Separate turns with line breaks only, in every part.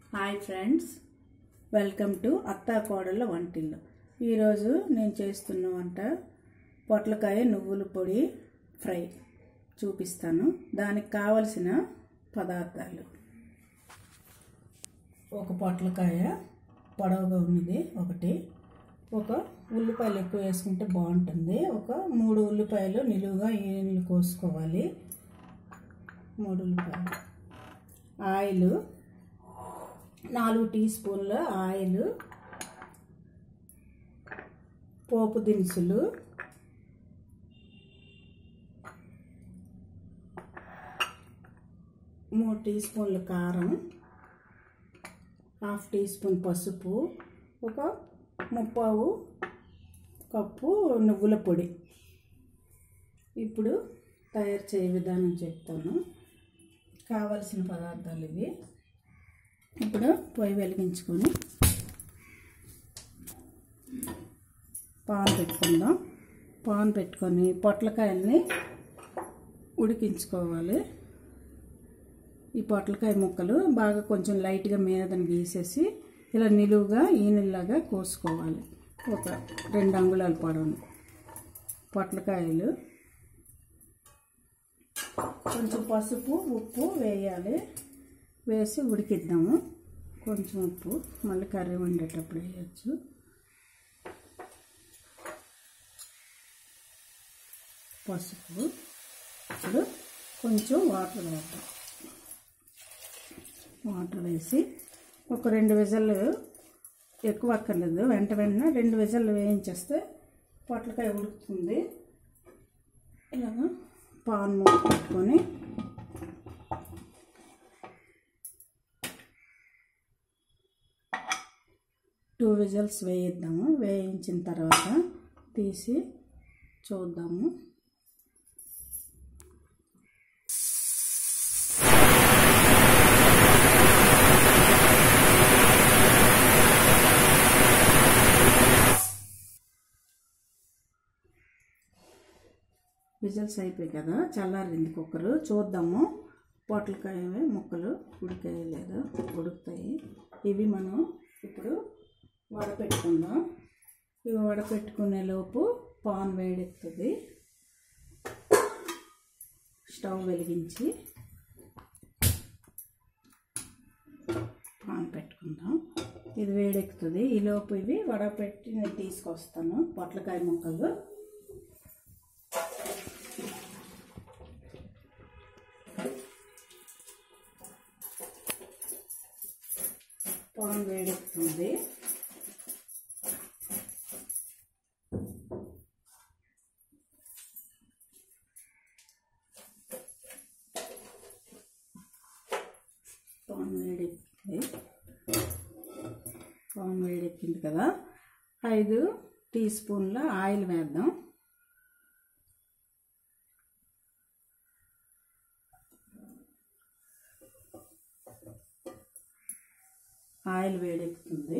Hi friends welcome to అత్తా కోడళ్ళ వంటిల్లు ఈరోజు నేను చేస్తున్న వంట పొట్లకాయ నువ్వుల పొడి ఫ్రై చూపిస్తాను దానికి కావలసిన పదార్థాలు ఒక పొట్లకాయ పొడవుగా ఉన్నది ఒకటి ఒక ఉల్లిపాయలు ఎక్కువ వేసుకుంటే బాగుంటుంది ఒక మూడు ఉల్లిపాయలు నిలువుగా ఈనెలు కోసుకోవాలి మూడు ఉల్లిపాయలు ఆయిల్ నాలుగు టీ స్పూన్ల ఆయిల్ పోపు దినుసులు మూడు టీ స్పూన్ల కారం హాఫ్ టీ స్పూన్ పసుపు ఒక ముప్పావు కప్పు నువ్వుల పొడి ఇప్పుడు తయారు చేయ విధానం చెప్తాను కావలసిన పదార్థాలు ఇవి ఇప్పుడు పొయ్యి వెలిగించుకొని పాన్ పెట్టుకుందాం పాన్ పెట్టుకొని పొట్లకాయల్ని ఉడికించుకోవాలి ఈ పొట్లకాయ ముక్కలు బాగా కొంచెం లైట్గా మీదని గీసేసి ఇలా నిలువుగా ఈనెల్లాగా కోసుకోవాలి ఒక రెండు అంగుళాల పొడవును పొట్లకాయలు కొంచెం పసుపు ఉప్పు వేయాలి వేసి ఉడికిద్దాము కొంచెం ఉప్పు మళ్ళీ కర్రీ వండేటప్పుడు వేయచ్చు పసుపు ఇప్పుడు కొంచెం వాటర్ వేద్దాం వాటర్ వేసి ఒక రెండు విజల్లు ఎక్కువ అక్కర్లేదు వెంట వెంటనే రెండు విజల్లు వేయించేస్తే పొట్లకాయ ఉడుకుతుంది ఇలాగా పాన్ మూత పెట్టుకొని టూ విజల్స్ వేయిద్దాము వేయించిన తర్వాత తీసి చూద్దాము విజిల్స్ అయిపోయి కదా చల్లారింది కుక్కరు చూద్దాము పొట్లకాయ ముక్కలు ఉడికాయి లేదా ఉడుకుతాయి ఇవి మనం ఇప్పుడు వడపెట్టుకుందాం ఇవి వడపెట్టుకునే లోపు పాన్ వేడెక్కుతుంది స్టవ్ వెలిగించి పాన్ పెట్టుకుందాం ఇది వేడెక్కుతుంది ఈ లోపు ఇవి వడపెట్టి నేను తీసుకొస్తాను పొట్లకాయ ముక్కలు పాన్ వేడెక్కుతుంది పాన్ వేడెక్కింది పాన్ వేడెక్కింది కదా ఐదు టీ స్పూన్ల ఆయిల్ వేద్దాం ఆయిల్ వేడెక్కుతుంది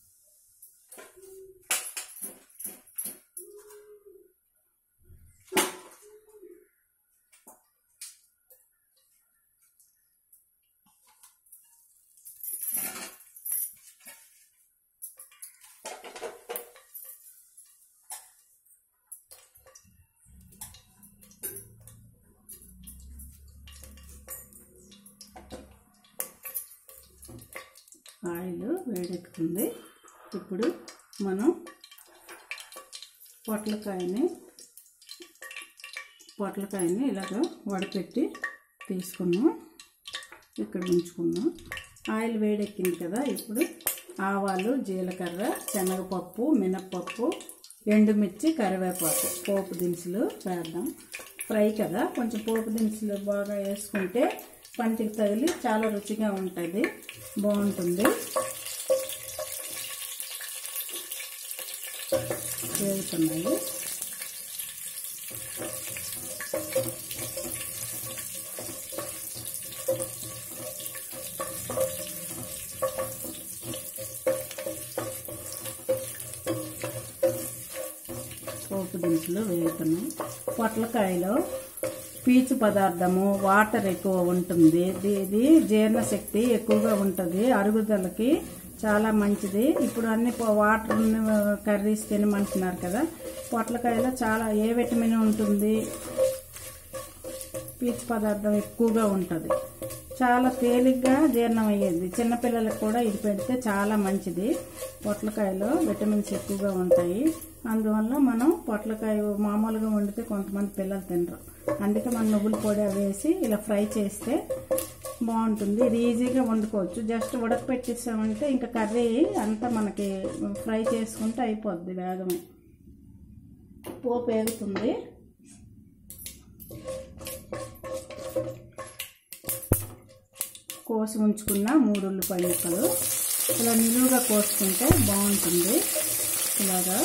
ఆయిల్ వేడెక్కుతుంది ఇప్పుడు మనం పొట్లకాయని పొట్లకాయని ఇలాగ వడపెట్టి తీసుకున్నాం ఇక్కడ ఉంచుకున్నాం ఆయిల్ వేడెక్కింది కదా ఇప్పుడు ఆవాలు జీలకర్ర శనగపప్పు మినప్పప్పు ఎండుమిర్చి కరివేపాకు పోపు దినుసులు వేద్దాం ఫ్రై కదా కొంచెం పోపు దినుసులు బాగా వేసుకుంటే పంటికి తగిలి చాలా రుచిగా ఉంటుంది బాగుంటుంది వేగుతున్నాయి పోపు దినుసులు వేగుతున్నాయి పొట్లకాయలో పీచు పదార్థము వాటర్ ఎక్కువ ఉంటుంది ఇది ఇది జీర్ణశక్తి ఎక్కువగా ఉంటుంది అరుగుదలకి చాలా మంచిది ఇప్పుడు అన్ని పో- వాటర్ కర్రీస్ తినమంటున్నారు కదా పొట్లకాయలో చాలా ఏ విటమిన్ ఉంటుంది పీచు పదార్థం ఎక్కువగా ఉంటుంది చాలా తేలిగ్గా జీర్ణం అయ్యేది చిన్నపిల్లలకు కూడా ఇది పెడితే చాలా మంచిది పొట్లకాయలో విటమిన్స్ ఎక్కువగా ఉంటాయి అందువల్ల మనం పొట్లకాయ మామూలుగా వండితే కొంతమంది పిల్లలు తినరు అందుకే మనం నువ్వుల పొడి అవి వేసి ఇలా ఫ్రై చేస్తే బాగుంటుంది ఇది ఈజీగా వండుకోవచ్చు జస్ట్ ఉడకపెట్టేసామంటే ఇంకా కర్రీ అంతా మనకి ఫ్రై చేసుకుంటే అయిపోద్ది వేగమే పోపు వేగుతుంది కోసి ఉంచుకున్న మూడు ఉల్లిపాయ ముక్కలు ఇలా నిలువుగా కోసుకుంటే బాగుంటుంది ఇలాగా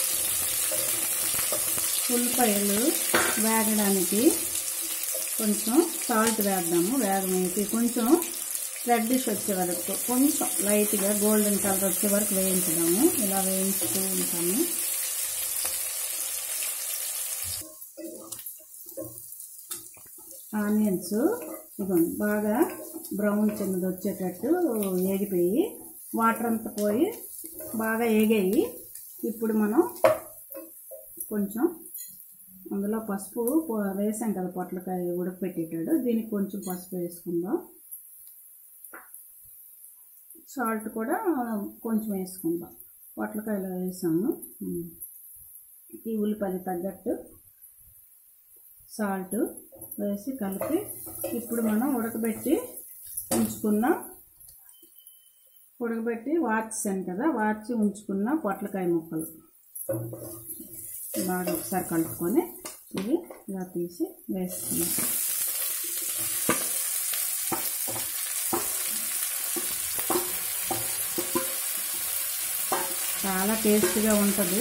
ఉల్లిపాయలు వేగడానికి కొంచెం సాల్ట్ వేద్దాము వేగమేసి కొంచెం రెడ్డిష్ వచ్చే వరకు కొంచెం లైట్గా గోల్డెన్ కలర్ వచ్చే వరకు వేయించుదాము ఇలా వేయించుతూ ఉంటాము ఆనియన్స్ ఇదిగోండి బాగా బ్రౌన్ చిన్నది వచ్చేటట్టు ఏగిపోయి వాటర్ అంతా పోయి బాగా ఏగాయి ఇప్పుడు మనం కొంచెం అందులో పసుపు పో- వేసాం కదా పొట్లకాయ ఉడకపెట్టేటాడు దీనికి కొంచెం పసుపు వేసుకుందాం సాల్ట్ కూడా కొంచెం వేసుకుందాం పొట్లకాయలో వేసాము ఉమ్. ఈ ఉల్లిపాయ తగ్గట్టు సాల్ట్ వేసి కలిపి ఇప్పుడు మనం ఉడకబెట్టి ఉంచుకున్న ఉడకబెట్టి వార్చాను కదా వార్చి ఉంచుకున్న పొట్లకాయ ముక్కలు బాగా ఒకసారి కలుపుకొని ఇవి ఇలా తీసి వేసుకున్నాం చాలా టేస్ట్గా ఉంటుంది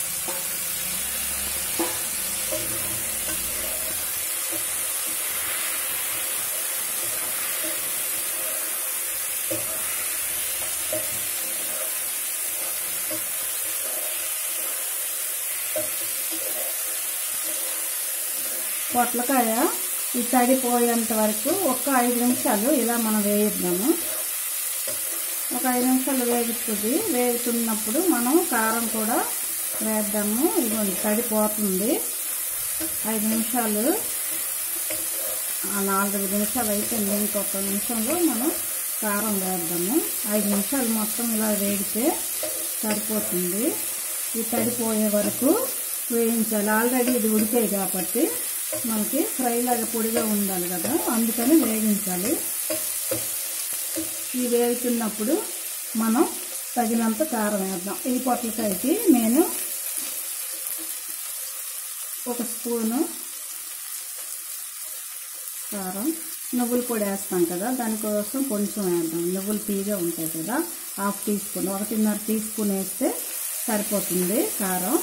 పొట్లకాయ ఈ తడిపోయేంత వరకు ఒక ఐదు నిమిషాలు ఇలా మనం వేయిద్దాము ఒక ఐదు నిమిషాలు వేగుతుంది వేగుతున్నప్పుడు మనం కారం కూడా వేద్దాము ఇదిగోండి తడిపోతుంది ఐదు నిమిషాలు ఆ నాలుగు నిమిషాలు అయిపోయింది ఇంకొక నిమిషంలో మనం కారం వేద్దాము ఐదు నిమిషాలు మొత్తం ఇలా వేగితే సరిపోతుంది ఈ తడిపోయే వరకు వేయించాలి ఆల్రెడీ ఇది ఉడికాయి కాబట్టి మనకి ఫ్రై లాగా పొడిగా ఉండాలి కదా అందుకని వేగించాలి ఈ వేగుతున్నప్పుడు మనం తగినంత కారం వేద్దాం ఈ పొట్లకాయకి నేను ఒక స్పూను కారం నువ్వుల పొడి వేస్తాం కదా దానికోసం కొంచెం వేద్దాం నువ్వులు తీగా ఉంటాయి కదా హాఫ్ టీ స్పూన్ ఒకటిన్నర టీ స్పూన్ వేస్తే సరిపోతుంది కారం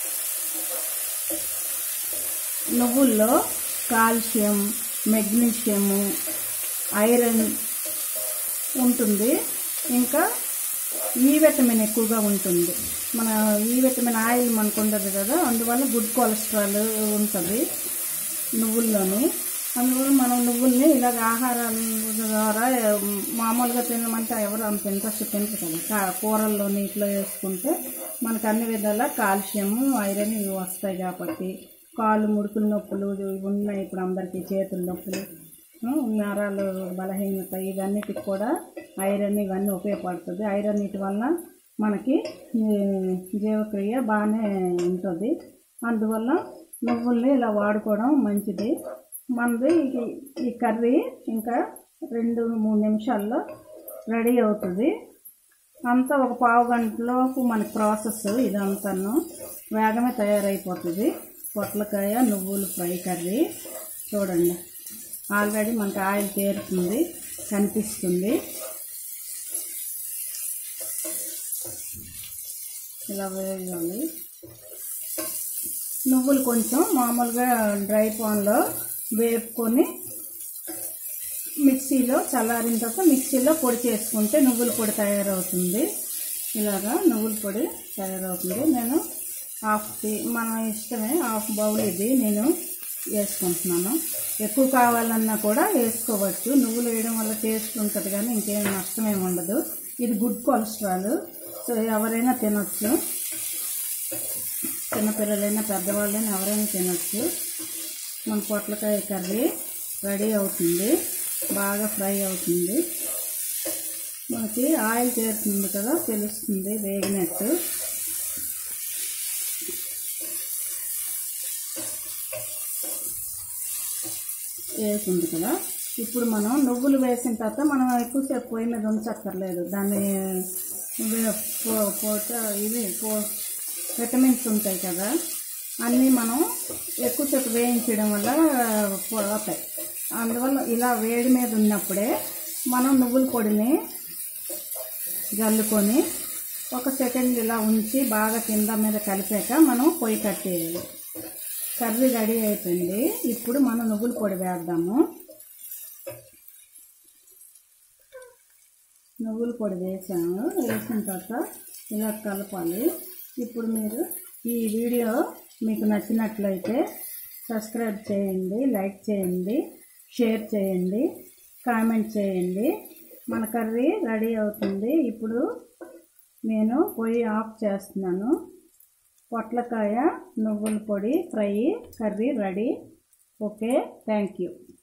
నువ్వుల్లో కాల్షియం మెగ్నీషియము ఐరన్ ఉంటుంది ఇంకా ఈ విటమిన్ ఎక్కువగా ఉంటుంది మన ఈ విటమిన్ ఆయిల్ మనకు ఉండదు కదా అందువల్ల గుడ్ కొలెస్ట్రాల్ ఉంటుంది నువ్వుల్లోని అందువల్ల మనం నువ్వుల్ని ఇలాగ ఆహారాల ద్వారా మామూలుగా తినమంటే ఎవరు అంత ఇంట్రెస్ట్ తినరు కదా కా- కూరల్లో నీటిలో వేసుకుంటే మనకు అన్ని విధాల కాల్షియము ఐరన్ ఇవి వస్తాయి కాబట్టి కాళ్ళు ముడుకుల నొప్పులు ఇవి ఉన్నాయి ఇప్పుడు అందరికీ చేతుల నొప్పులు ఆ, నరాలు బలహీనత ఇవన్నిటికి కూడా ఐరన్ ఇవన్నీ ఉపయోగపడుతుంది ఐరన్ వీటి వల్ల మనకి ఈ, జీవక్రియ బాగానే ఉంటుంది అందువల్ల నువ్వుల్ని ఇలా వాడుకోవడం మంచిది మనది ఈ- ఈ కర్రీ ఇంకా రెండు మూడు నిమిషాల్లో రెడీ అవుతుంది అంతా ఒక పావు గంటలోపు మన ప్రాసెస్ ఇదంతాను వేగమే తయారైపోతుంది పొట్లకాయ నువ్వులు ఫ్రై కర్రీ చూడండి ఆల్రెడీ మనకి ఆయిల్ తేరుతుంది కనిపిస్తుంది ఇలా వేయాలి నువ్వులు కొంచెం మామూలుగా డ్రై పాన్లో వేపుకొని మిక్సీలో చల్లారిన తర్వాత మిక్సీలో పొడి చేసుకుంటే నువ్వుల పొడి తయారవుతుంది ఇలాగా నువ్వుల పొడి తయారవుతుంది నేను హాఫ్ టీ మన ఇష్టమే హాఫ్ బౌల్ ఇది నేను వేసుకుంటున్నాను ఎక్కువ కావాలన్నా కూడా వేసుకోవచ్చు నువ్వులు వేయడం వల్ల టేస్ట్ ఉంటుంది కానీ ఇంకేం నష్టమేమి ఉండదు ఇది గుడ్ కొలెస్ట్రాల్ సో ఎవరైనా తినొచ్చు చిన్నపిల్లలైనా పెద్దవాళ్ళైనా ఎవరైనా తినొచ్చు మన పొట్లకాయ కర్రీ రెడీ అవుతుంది బాగా ఫ్రై అవుతుంది మనకి ఆయిల్ చేరుతుంది కదా తెలుస్తుంది వేగినట్టు వేసింది కదా ఇప్పుడు మనం నువ్వులు వేసిన తర్వాత మనం ఎక్కువసేపు పొయ్యి మీద ఉంచక్కర్లేదు దాన్ని ఇవి పో- పోట ఇవి పో విటమిన్స్ ఉంటాయి కదా అన్నీ మనం ఎక్కువసేపు వేయించడం వల్ల పోతాయి అందువల్ల ఇలా వేడి మీద ఉన్నప్పుడే మనం నువ్వుల పొడిని జల్లుకొని ఒక సెకండ్ ఇలా ఉంచి బాగా కింద మీద కలిపాక మనం పొయ్యి కట్టేయాలి కర్రీ రెడీ అయిపోయింది ఇప్పుడు మనం నువ్వుల పొడి వేద్దాము నువ్వుల పొడి వేసాము వేసిన తర్వాత ఇలా కలపాలి ఇప్పుడు మీరు ఈ వీడియో మీకు నచ్చినట్లయితే సబ్స్క్రైబ్ చేయండి లైక్ చేయండి షేర్ చేయండి కామెంట్ చేయండి మన కర్రీ రెడీ అవుతుంది ఇప్పుడు నేను పొయ్యి ఆఫ్ చేస్తున్నాను పొట్లకాయ నువ్వుల పొడి fry curry ready okay thank you